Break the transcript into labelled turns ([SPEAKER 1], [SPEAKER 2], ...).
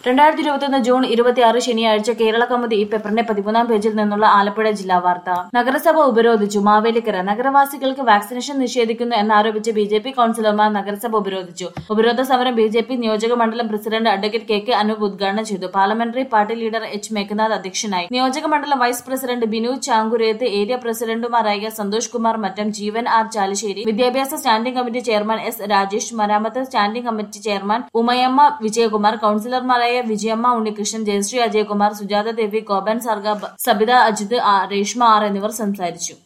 [SPEAKER 1] രണ്ടായിരത്തി ഇരുപത്തിയൊന്ന് ജൂൺ ഇരുപത്തിയാറ് ശനിയാഴ്ച കേരള കൗമുദി ഈ പേപ്പറിന്റെ പതിമൂന്നാം പേജിൽ നിന്നുള്ള ആലപ്പുഴ ജില്ലാ വാർത്ത നഗരസഭ ഉപരോധിച്ചു മാവേലിക്കര നഗരവാസികൾക്ക് വാക്സിനേഷൻ നിഷേധിക്കുന്നു എന്നാരോപിച്ച് ബി ജെ പി കൌൺസിലർമാർ നഗരസഭ ഉപരോധിച്ചു ഉപരോധ സമരം ബി ജെ പി നിയോജക മണ്ഡലം president advocate K K Anoop ഉദ്ഘാടനം ചെയ്തു parliamentary party leader H Meghanath അധ്യക്ഷനായി നിയോജക മണ്ഡലം vice president Binu Changureth area പ്രസിഡന്റുമാരായ സന്തോഷ് കുമാർ മറ്റം ജീവൻ ആർ ചാലിശ്ശേരി വിദ്യാഭ്യാസ standing committee chairman S Rajesh മരാമത്ത് standing committee chairman Umayamma Vijayakumar കൌൺസിലർമാരായ വിജയമ്മ ഉണ്ണികൃഷ്ണൻ ജയശ്രീ അജയകുമാർ സുജാത ദേവി ഗോപൻ സർഗ സബിത അജിത് ആ, രേഷ്മ ആർ എന്നിവർ സംസാരിച്ചു